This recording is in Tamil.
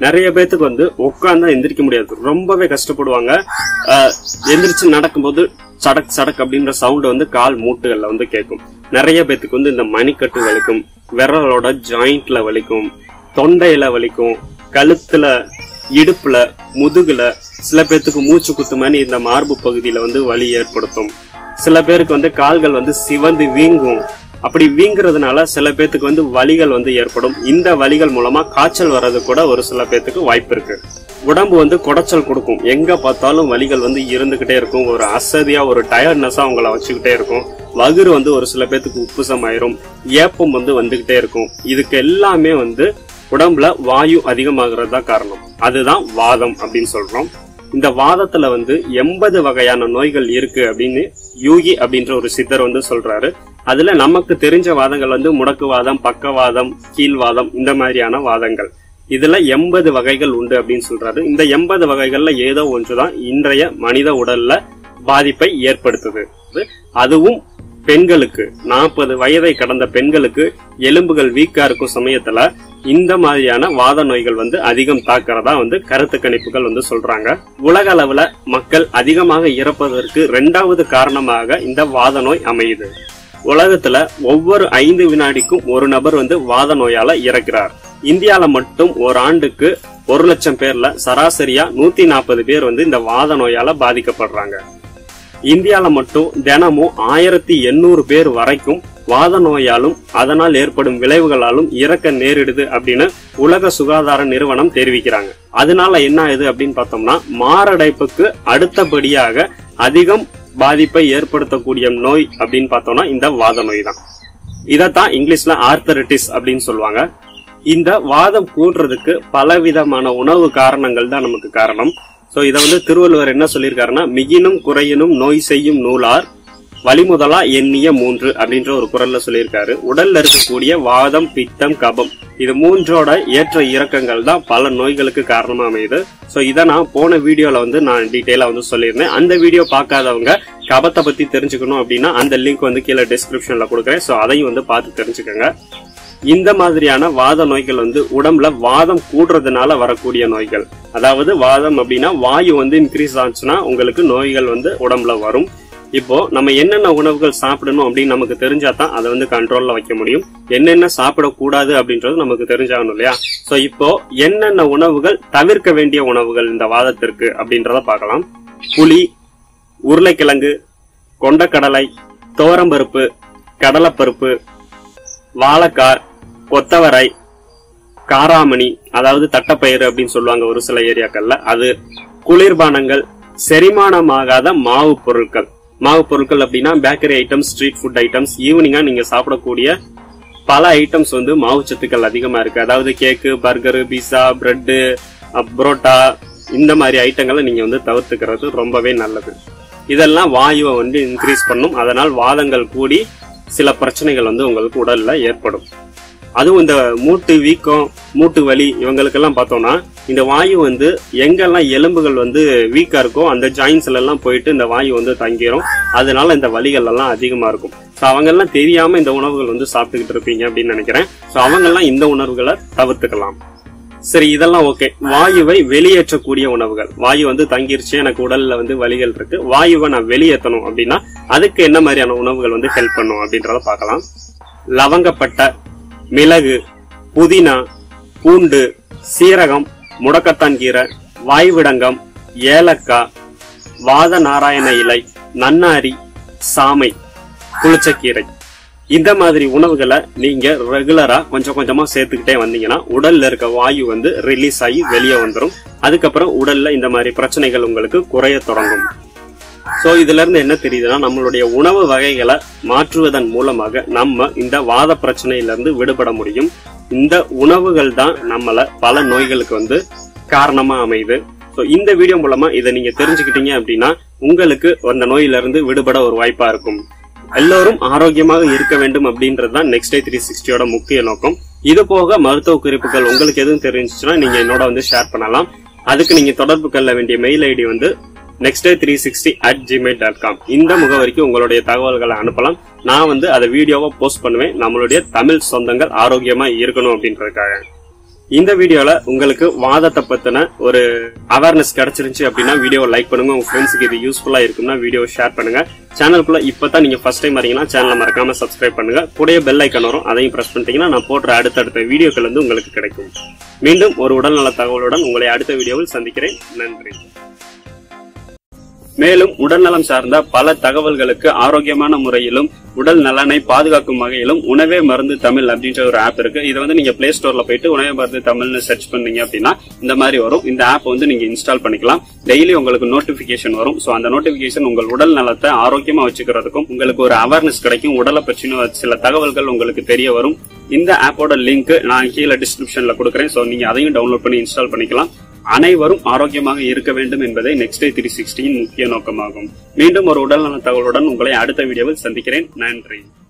நிறைய பேத்துக்கு வந்து உட்கார்ந்தா எந்திரிக்க முடியாது ரொம்பவே கஷ்டப்படுவாங்க அஹ், எந்திரிச்சு நடக்கும்போது சடக் சடக் அப்படின்ற சவுண்ட் வந்து கால் மூட்டுகள்ல வந்து கேட்கும் நிறைய பேத்துக்கு வந்து இந்த மணிக்கட்டு வலிக்கும் விரலோட ஜாயிண்ட்ல வலிக்கும் தொண்டையில வலிக்கும் கழுத்துல இடுப்புல முதுகுல சில பேர்த்துக்கு மூச்சு குத்து மாதிரி இந்த மார்பு பகுதியில வந்து வலி ஏற்படுத்தும் சில பேருக்கு வந்து கால்கள் வந்து சிவந்து வீங்கும் அப்படி வீங்குறதுனால சில பேர்த்துக்கு வந்து வலிகள் வந்து ஏற்படும் இந்த வலிகள் மூலமா காய்ச்சல் வர்றது கூட ஒரு சில பேர்த்துக்கு வாய்ப்பு இருக்கு உடம்பு வந்து குடைச்சல் கொடுக்கும் எங்க பார்த்தாலும் வலிகள் வந்து இருந்துகிட்டே இருக்கும் ஒரு அசதியா ஒரு டயர்ட்னஸா உங்களை வச்சுக்கிட்டே இருக்கும் வகுறு வந்து ஒரு சில பேர்த்துக்கு உப்புசம் ஆயிரும் ஏப்பம் வந்து வந்துகிட்டே இருக்கும் இதுக்கு எல்லாமே வந்து உடம்புல வாயு அதிகமாகிறது தான் காரணம் அதுதான் வாதம் அப்படின்னு சொல்றோம் இந்த வாதத்துல வந்து எண்பது வகையான நோய்கள் இருக்கு அப்படின்னு யூகி அப்படின்ற ஒரு சித்தர் வந்து சொல்றாரு அதுல நமக்கு தெரிஞ்ச வாதங்கள் வந்து முடக்குவாதம் பக்கவாதம் கீழ்வாதம் இந்த மாதிரியான வாதங்கள் இதுல எண்பது வகைகள் உண்டு அப்படின்னு சொல்றாரு இந்த எண்பது வகைகள்ல ஏதோ ஒன்றுதான் இன்றைய மனித உடல்ல பாதிப்பை ஏற்படுத்துது அதுவும் பெண்களுக்கு நாற்பது வயதை கடந்த பெண்களுக்கு எலும்புகள் வீக்கா இருக்கும் சமயத்துல இந்த மாதிரியான வாத நோய்கள் வந்து அதிகம் தாக்குறதா வந்து கருத்து கணிப்புகள் வந்து சொல்றாங்க உலக அளவுல மக்கள் அதிகமாக இறப்பதற்கு இரண்டாவது காரணமாக இந்த வாத நோய் அமையுது உலகத்துல ஒவ்வொரு ஐந்து வினாடிக்கும் ஒரு நபர் வந்து வாத நோயால இறக்கிறார் இந்தியால மட்டும் ஒரு ஆண்டுக்கு ஒரு லட்சம் பேர்ல சராசரியா நூத்தி நாற்பது பேர் வந்து இந்த வாத நோயால பாதிக்கப்படுறாங்க இந்தியால மட்டும் தினமும் ஆயிரத்தி எண்ணூறு பேர் வரைக்கும் வாத நோயாலும் அதனால் ஏற்படும் விளைவுகளாலும் இறக்க நேரிடுது அப்படின்னு உலக சுகாதார நிறுவனம் தெரிவிக்கிறாங்க அதனால என்ன ஆகுது அப்படின்னு பார்த்தோம்னா மாரடைப்புக்கு அடுத்தபடியாக அதிகம் பாதிப்பை ஏற்படுத்தக்கூடிய நோய் அப்படின்னு பார்த்தோம்னா இந்த வாத நோய் தான் இதத்தான் இங்கிலீஷ்ல ஆர்த்தரிட்டிஸ் அப்படின்னு சொல்லுவாங்க இந்த வாதம் கூடுறதுக்கு பலவிதமான உணவு காரணங்கள் தான் நமக்கு காரணம் சோ இத வந்து திருவள்ளுவர் என்ன சொல்லியிருக்காருன்னா மிகினும் குறையினும் நோய் செய்யும் நூலார் வழிமுதலா எண்ணிய மூன்று அப்படின்ற ஒரு குரல்ல சொல்லியிருக்காரு உடல்ல இருக்கக்கூடிய வாதம் பித்தம் கபம் இது மூன்றோட ஏற்ற இறக்கங்கள் தான் பல நோய்களுக்கு காரணமா அமையுது சோ இதை நான் போன வீடியோல வந்து நான் டீட்டெயிலா வந்து சொல்லியிருந்தேன் அந்த வீடியோ பார்க்காதவங்க கபத்தை பத்தி தெரிஞ்சுக்கணும் அப்படின்னா அந்த லிங்க் வந்து கீழே டிஸ்கிரிப்ஷன்ல கொடுக்குறேன் சோ அதையும் வந்து பார்த்து தெரிஞ்சுக்கோங்க இந்த மாதிரியான வாத நோய்கள் வந்து உடம்புல வாதம் கூடுறதுனால வரக்கூடிய நோய்கள் அதாவது வாதம் அப்படின்னா வாயு வந்து இன்க்ரீஸ் ஆச்சுன்னா உங்களுக்கு நோய்கள் வந்து உடம்புல வரும் இப்போ நம்ம என்னென்ன உணவுகள் சாப்பிடணும் அப்படின்னு நமக்கு தெரிஞ்சா தான் அதை வந்து கண்ட்ரோல்ல வைக்க முடியும் என்னென்ன சாப்பிடக்கூடாது அப்படின்றது நமக்கு தெரிஞ்சாகணும் இல்லையா சோ இப்போ என்னென்ன உணவுகள் தவிர்க்க வேண்டிய உணவுகள் இந்த வாதத்திற்கு அப்படின்றத பார்க்கலாம் புளி உருளைக்கிழங்கு கொண்டக்கடலை துவரம்பருப்பு கடலைப்பருப்பு வாழைக்காய் கொத்தவரை காராமணி அதாவது தட்டப்பயிறு அப்படின்னு சொல்லுவாங்க ஒரு சில ஏரியாக்கள்ல அது குளிர்பானங்கள் செரிமானமாகாத மாவு பொருட்கள் மாவு பொருட்கள் அப்படின்னா bakery items street food items ஈவினிங்கா நீங்க சாப்பிடக்கூடிய பல ஐட்டம்ஸ் வந்து மாவு சத்துக்கள் அதிகமா இருக்கு அதாவது cake burger pizza bread parotta இந்த மாதிரி ஐட்டங்களை நீங்க வந்து தவிர்த்துக்கிறது ரொம்பவே நல்லது இதெல்லாம் வாயுவை வந்து இன்க்ரீஸ் பண்ணும் அதனால் வாதங்கள் கூடி சில பிரச்சனைகள் வந்து உங்களுக்கு உடல்ல ஏற்படும் அதுவும் இந்த மூட்டு வீக்கம் மூட்டு வலி இவங்களுக்கெல்லாம் பார்த்தோம்னா இந்த வாயு வந்து எங்கெல்லாம் எலும்புகள் வந்து வீக்கா இருக்கோ அந்த ஜாயின்ஸ்ல எல்லாம் போயிட்டு இந்த வாயு வந்து தங்கிரும் அதனால இந்த வலிகள் எல்லாம் அதிகமா இருக்கும் ஸோ அவங்க எல்லாம் தெரியாம இந்த உணவுகள் வந்து சாப்பிட்டுக்கிட்டு இருப்பீங்க அப்படின்னு நினைக்கிறேன் ஸோ அவங்க எல்லாம் இந்த உணவுகளை தவிர்த்துக்கலாம் சரி இதெல்லாம் ஓகே வாயுவை வெளியேற்றக்கூடிய உணவுகள் வாயு வந்து தங்கிருச்சு எனக்கு உடல்ல வந்து வலிகள் இருக்கு வாயுவை நான் வெளியேற்றணும் அப்படின்னா அதுக்கு என்ன மாதிரியான உணவுகள் வந்து ஹெல்ப் பண்ணும் அப்படின்றத பார்க்கலாம் லவங்கப்பட்டை மிளகு புதினா பூண்டு சீரகம் முடக்கத்தான் கீரை வாய்விடங்கம் ஏலக்காய் வாத நாராயண இலை நன்னாரி சாமை புளிச்சக்கீரை இந்த மாதிரி உணவுகளை நீங்க ரெகுலரா கொஞ்சம் கொஞ்சமா சேர்த்துக்கிட்டே வந்தீங்கன்னா உடல்ல இருக்க வாயு வந்து ரிலீஸ் ஆகி வெளியே வந்துடும் அதுக்கப்புறம் உடல்ல இந்த மாதிரி பிரச்சனைகள் உங்களுக்கு குறைய தொடங்கும் சோ இதுல இருந்து என்ன தெரியுதுன்னா நம்மளுடைய உணவு வகைகளை மாற்றுவதன் மூலமாக நம்ம இந்த வாத பிரச்சனையில இருந்து விடுபட முடியும் இந்த உணவுகள் தான் நம்மள பல நோய்களுக்கு வந்து காரணமா அமையுது சோ இந்த வீடியோ மூலமா இதை நீங்க தெரிஞ்சுக்கிட்டீங்க அப்படின்னா உங்களுக்கு அந்த நோயில இருந்து விடுபட ஒரு வாய்ப்பா இருக்கும் எல்லோரும் ஆரோக்கியமாக இருக்க வேண்டும் அப்படின்றது தான் நெக்ஸ்ட் டே த்ரீ சிக்ஸ்டியோட முக்கிய நோக்கம் இது போக மருத்துவ குறிப்புகள் உங்களுக்கு எதுவும் தெரிஞ்சுச்சுன்னா நீங்க என்னோட வந்து ஷேர் பண்ணலாம் அதுக்கு நீங்க தொடர்பு கொள்ள வேண்டிய மெயில் ஐடி வந்து next day three sixty at Gmail dot com இந்த முகவரிக்கு உங்களுடைய தகவல்களை அனுப்பலாம் நான் வந்து அதை வீடியோவா போஸ்ட் பண்ணுவேன் நம்மளுடைய தமிழ் சொந்தங்கள் ஆரோக்கியமா இருக்கணும் அப்படின்றதுக்காக இந்த வீடியோல உங்களுக்கு வாதத்தை பத்தின ஒரு அவேர்னஸ் கிடைச்சிருந்துச்சு அப்படின்னா வீடியோ லைக் பண்ணுங்க உங்க ஃப்ரெண்ட்ஸுக்கு இது யூஸ்ஃபுல்லா இருக்கும்னா வீடியோ ஷேர் பண்ணுங்க சேனலுக்குள்ள இப்பதான் நீங்க ஃபர்ஸ்ட் டைம் வரீங்கன்னா சேனலை மறக்காம சப்ஸ்கிரைப் பண்ணுங்க கூடயே பெல் ஐக்கன் வரும் அதையும் பிரஸ் பண்ணிட்டீங்கன்னா நான் போடுற அடுத்தடுத்த வீடியோக்கள் வந்து உங்களுக்கு கிடைக்கும் மீண்டும் ஒரு உடல்நல தகவலுடன் உங்களை அடுத்த வீடியோவில் சந்திக்கிறேன் நன்றி மேலும் உடல்நலம் சார்ந்த பல தகவல்களுக்கு ஆரோக்கியமான முறையிலும் உடல் நலனை பாதுகாக்கும் வகையிலும் உணவே மருந்து தமிழ் அப்படின்ற ஒரு ஆப் இருக்கு இதை வந்து நீங்க பிளே ஸ்டோர்ல போயிட்டு உணவே மருந்து தமிழ்னு சர்ச் பண்ணீங்க அப்படின்னா இந்த மாதிரி வரும் இந்த ஆப் வந்து நீங்க இன்ஸ்டால் பண்ணிக்கலாம் டெய்லி உங்களுக்கு நோட்டிபிகேஷன் வரும் சோ அந்த நோட்டிபிகேஷன் உங்கள் உடல் நலத்தை ஆரோக்கியமா வச்சுக்கிறதுக்கும் உங்களுக்கு ஒரு அவேர்னஸ் கிடைக்கும் உடலை பற்றின சில தகவல்கள் உங்களுக்கு தெரிய வரும் இந்த ஆப்போட லிங்க் நான் கீழே டிஸ்கிரிப்ஷன்ல கொடுக்குறேன் சோ நீங்க அதையும் டவுன்லோட் பண்ணி இன்ஸ்டால் பண்ணிக்கலாம் அனைவரும் ஆரோக்கியமாக இருக்க வேண்டும் என்பதே நெக்ஸ்ட் டே த்ரீ சிக்ஸ்டியின் முக்கிய நோக்கமாகும் மீண்டும் ஒரு உடல்நல தகவலுடன் உங்களை அடுத்த வீடியோவில் சந்திக்கிறேன் நன்றி